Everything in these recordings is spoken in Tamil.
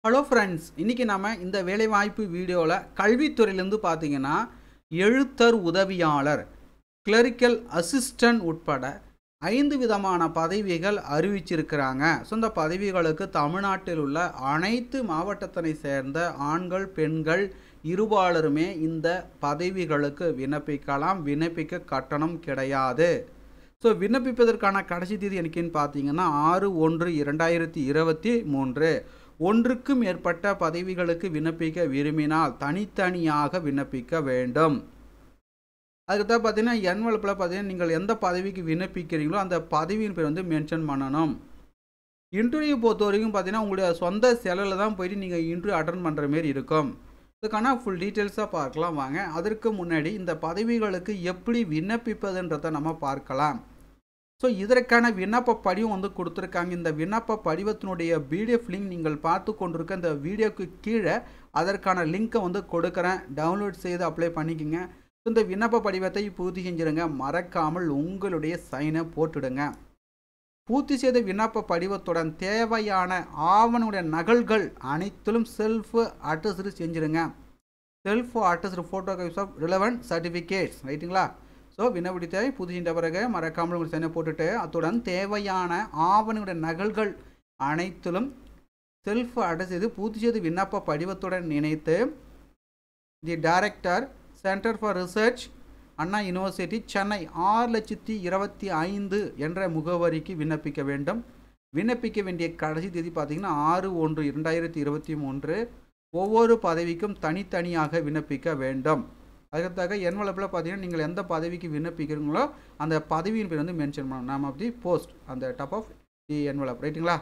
ஹலோ ஃப்ரெண்ட்ஸ் இன்றைக்கி நம்ம இந்த வேலைவாய்ப்பு வீடியோவில் கல்வித்துறையிலேருந்து பார்த்தீங்கன்னா எழுத்தர் உதவியாளர் கிளரிக்கல் அசிஸ்டன்ட் உட்பட ஐந்து விதமான பதவிகள் அறிவிச்சிருக்கிறாங்க ஸோ இந்த பதவிகளுக்கு தமிழ்நாட்டில் உள்ள அனைத்து மாவட்டத்தினை சேர்ந்த ஆண்கள் பெண்கள் இருபாலருமே இந்த பதவிகளுக்கு விண்ணப்பிக்கலாம் விண்ணப்பிக்க கட்டணம் கிடையாது ஸோ விண்ணப்பிப்பதற்கான கடைசி தேதி எனக்குன்னு பார்த்தீங்கன்னா ஆறு ஒன்று இரண்டாயிரத்தி இருபத்தி மூன்று ஒன்றுக்கும் மேற்பட்ட பதவிகளுக்கு விண்ணப்பிக்க விரும்பினால் தனித்தனியாக விண்ணப்பிக்க வேண்டும் அதுக்கு தான் பார்த்தீங்கன்னா என்வலப்பில் பார்த்தீங்கன்னா நீங்கள் எந்த பதவிக்கு விண்ணப்பிக்கிறீங்களோ அந்த பதவியின் பேர் வந்து மென்ஷன் பண்ணணும் இன்டர்வியூ பொறுத்த வரைக்கும் பார்த்தீங்கன்னா உங்களுடைய சொந்த செலவில் தான் போயிட்டு நீங்கள் இன்டர்வியூ அட்டன் பண்ணுற மாரி இருக்கும் இதுக்கான ஃபுல் டீட்டெயில்ஸாக பார்க்கலாம் வாங்க அதற்கு முன்னாடி இந்த பதவிகளுக்கு எப்படி விண்ணப்பிப்பதுன்றதை நம்ம பார்க்கலாம் ஸோ இதற்கான விண்ணப்ப படிவம் வந்து கொடுத்துருக்காங்க இந்த விண்ணப்ப படிவத்தினுடைய பிடிஎஃப் லிங்க் நீங்கள் பார்த்து கொண்டிருக்க இந்த வீடியோக்கு கீழே அதற்கான லிங்க்கை வந்து கொடுக்குறேன் டவுன்லோட் செய்து அப்ளை பண்ணிக்கோங்க இந்த விண்ணப்ப படிவத்தை பூர்த்தி செஞ்சுருங்க மறக்காமல் உங்களுடைய சைனை போட்டுடுங்க பூர்த்தி செய்த விண்ணப்ப படிவத்துடன் தேவையான ஆவணங்களுடைய நகல்கள் அனைத்திலும் செல்ஃப் அட்டஸ்டு செஞ்சுருங்க self attested photo copies of relevant certificates ரைட்டுங்களா ஸோ விண்ணப்பிடித்தை புது செஞ்ச பிறகு மறக்காமல் உங்களுக்கு சைனை போட்டுட்டு அத்துடன் தேவையான ஆவணங்களுடைய நகல்கள் அனைத்திலும் செல்ஃப் அட்டஸ் செய்து பூர்த்தி செய்து விண்ணப்ப படிவத்துடன் இணைத்து the director centre for research Anna university Chennai ஆறு லட்சத்தி இருபத்தி ஐந்து என்ற முகவரிக்கு விண்ணப்பிக்க வேண்டும் விண்ணப்பிக்க வேண்டிய கடைசி தேதி பார்த்தீங்கன்னா ஆறு ஒன்று இரண்டாயிரத்தி இருபத்தி மூன்று ஒவ்வொரு பதவிக்கும் தனித்தனியாக விண்ணப்பிக்க வேண்டும் அதுக்காக என்வலப்பில் பார்த்தீங்கன்னா நீங்கள் எந்த பதவிக்கு விண்ணப்பிக்கிறீங்களோ அந்த பதவியின் பேர் வந்து மென்ஷன் பண்ணணும் நாம் ஆஃப் தி போஸ்ட் அந்த டாப் ஆஃப் தி என்வலப் ரைட்டுங்களா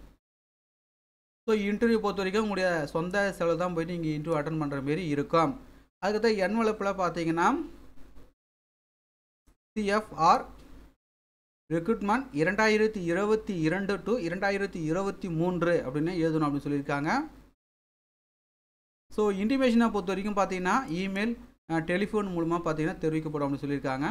ஸோ இன்டர்வியூ பொறுத்த வரைக்கும் உங்களுடைய சொந்த செலவு தான் போயிட்டு நீங்கள் இன்டர்வியூ அட்டன் பண்ணுற மாரி இருக்கும் அதுக்கடுத்த என்வலப்பில் பார்த்தீங்கன்னா சிஎஃப்ஆர் ரெக்ரூட்மெண்ட் இரண்டாயிரத்தி இருபத்தி இரண்டு டு இரண்டாயிரத்தி இருபத்தி மூன்று அப்படின்னு எழுதணும் அப்படின்னு சொல்லியிருக்காங்க ஸோ இன்டிமேஷனை பொறுத்த வரைக்கும் பார்த்தீங்கன்னா இமெயில் டெலிஃபோன் மூலமாக பார்த்தீங்கன்னா தெரிவிக்கப்படும் அப்படின்னு சொல்லியிருக்காங்க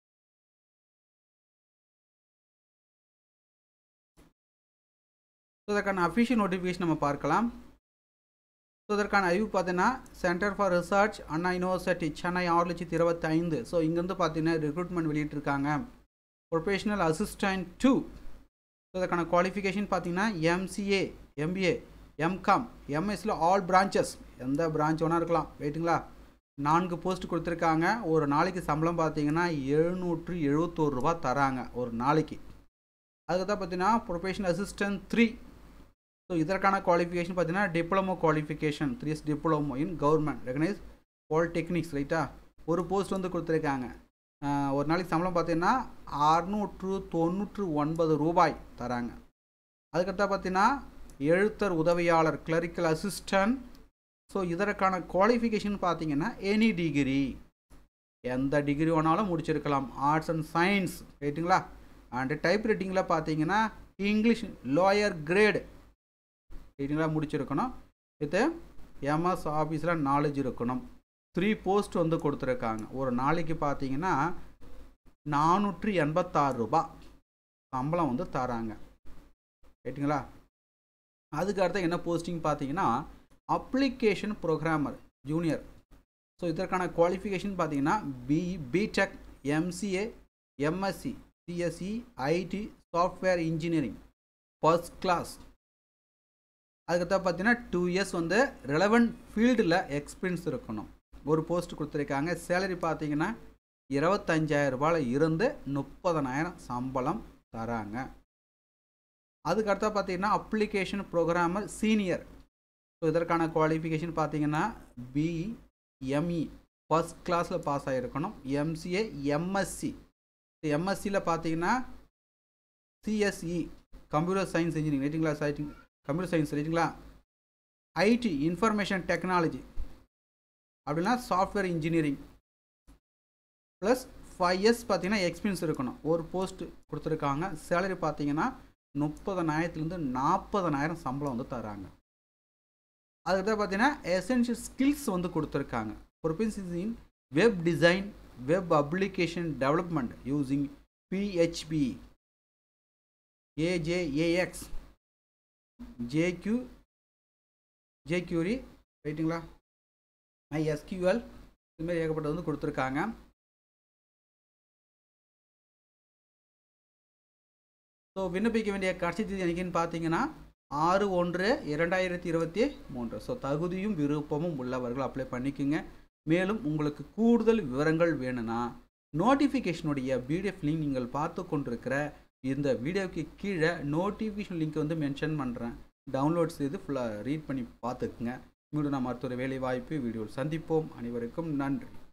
ஸோ இதற்கான அஃபிஷியல் நோட்டிஃபிகேஷன் நம்ம பார்க்கலாம் ஸோ இதற்கான அறிவு பார்த்தீங்கன்னா centre for research Anna university Chennai ஆறு லட்சத்தி இருபத்தி ஐந்து ஸோ இங்கேருந்து பார்த்தீங்கன்னா ரெக்ரூட்மெண்ட் வெளியிட்டிருக்காங்க ப்ரொஃபஷனல் அசிஸ்டன்ட் டூ ஸோ இதற்கான குவாலிஃபிகேஷன் பார்த்தீங்கன்னா எம்சிஏ எம்பிஏ எம்காம் எம்எஸ்சில் ஆல் பிரான்ச்சஸ் எந்த பிரான்ச் வேணால் இருக்கலாம் ரைட்டுங்களா நான்கு போஸ்ட் கொடுத்துருக்காங்க ஒரு நாளைக்கு சம்பளம் பார்த்தீங்கன்னா எழுநூற்று எழுபத்தோரு ரூபா தராங்க ஒரு நாளைக்கு அதுக்கு தான் பார்த்தீங்கன்னா ப்ரொஃபஷனல் அசிஸ்டன்ட் த்ரீ ஸோ இதற்கான குவாலிஃபிகேஷன் பார்த்தீங்கன்னா diploma qualification three years diploma in government recognise polytechnics ரைட்டா ஒரு போஸ்ட் வந்து கொடுத்துருக்காங்க ஒரு நாளைக்கு சம்பளம் பார்த்தீங்கன்னா அறுநூற்று தொண்ணூற்று ஒன்பது ரூபாய் தராங்க அதுக்கடுத்தா பார்த்தீங்கன்னா எழுத்தர் உதவியாளர் கிளரிக்கல் அசிஸ்டன்ட் ஸோ இதற்கான குவாலிஃபிகேஷன் பார்த்தீங்கன்னா எனி டிகிரி எந்த டிகிரி வேணாலும் முடிச்சிருக்கலாம் ஆர்ட்ஸ் அண்ட் சயின்ஸ் ரைட்டுங்களா அண்டு டைப் ரைட்டிங்கில் பார்த்தீங்கன்னா இங்கிலீஷ் லோயர் கிரேடு ரைட்டுங்களா முடிச்சிருக்கணும் இது எம்எஸ் ஆஃபீஸில் நாலேஜ் இருக்கணும் த்ரீ போஸ்ட் வந்து கொடுத்துருக்காங்க ஒரு நாளைக்கு பார்த்தீங்கன்னா நானூற்றி எண்பத்தாறு ரூபா சம்பளம் வந்து தராங்க ரைட்டுங்களா அதுக்கு அடுத்து என்ன போஸ்டிங் பார்த்தீங்கன்னா அப்ளிகேஷன் ப்ரோக்ராமர் ஜூனியர் ஸோ இதற்கான குவாலிஃபிகேஷன் பார்த்தீங்கன்னா B BTech MCA MSc CSC IT software engineering first class அதுக்கப்புறம் பார்த்தீங்கன்னா டூ இயர்ஸ் வந்து ரெலவெண்ட் ஃபீல்டில் எக்ஸ்பீரியன்ஸ் இருக்கணும் ஒரு போஸ்ட் கொடுத்துருக்காங்க சேலரி பார்த்தீங்கன்னா இருபத்தஞ்சாயிரம் ரூபாயில் இருந்து முப்பதனாயிரம் சம்பளம் தராங்க அதுக்கடுத்தா பார்த்தீங்கன்னா அப்ளிகேஷன் ப்ரோக்ராமர் சீனியர் ஸோ இதற்கான குவாலிஃபிகேஷன் பார்த்தீங்கன்னா பிஎம்இ ஃபஸ்ட் கிளாஸில் பாஸ் ஆகிருக்கணும் எம்சிஏ எம்எஸ்சி எம்எஸ்சியில் பார்த்தீங்கன்னா சிஎஸ்இ கம்ப்யூட்டர் சயின்ஸ் இன்ஜினியரிங் ரைட்டிங்களா சைட்டிங் கம்ப்யூட்டர் சயின்ஸ் ரைட்டிங்களா ஐடி இன்ஃபர்மேஷன் டெக்னாலஜி அப்படின்னா software engineering plus five years பார்த்தீங்கன்னா எக்ஸ்பீரியன்ஸ் இருக்கணும் ஒரு போஸ்ட் கொடுத்துருக்காங்க சேலரி பார்த்தீங்கன்னா முப்பதனாயிரத்துலேருந்து நாற்பதனாயிரம் சம்பளம் வந்து தராங்க அதுக்கு தான் பார்த்தீங்கன்னா எசென்ஷியல் ஸ்கில்ஸ் வந்து கொடுத்துருக்காங்க proficiency in web design web application development using PHP AJAX JQ jQuery ரைட்டுங்களா மை எஸ்கியூஎல் இதுமாரி ஏகப்பட்டது வந்து கொடுத்துருக்காங்க ஸோ விண்ணப்பிக்க வேண்டிய கடைசி தேதி என்னைக்குன்னு பார்த்தீங்கன்னா ஆறு ஒன்று இரண்டாயிரத்தி இருபத்தி மூன்று ஸோ தகுதியும் விருப்பமும் உள்ளவர்கள் அப்ளை பண்ணிக்கோங்க மேலும் உங்களுக்கு கூடுதல் விவரங்கள் வேணும்னா நோட்டிஃபிகேஷனுடைய பிடிஎஃப் லிங்க் நீங்கள் பார்த்து கொண்டிருக்கிற இந்த வீடியோவுக்கு கீழே நோட்டிஃபிகேஷன் லிங்க் வந்து மென்ஷன் பண்ணுறேன் டவுன்லோட் செய்து ஃபுல்லாக ரீட் பண்ணி பார்த்துக்குங்க மீண்டும் நாம் அடுத்த ஒரு வேலை வாய்ப்பு வீடியோவில் சந்திப்போம் அனைவருக்கும் நன்றி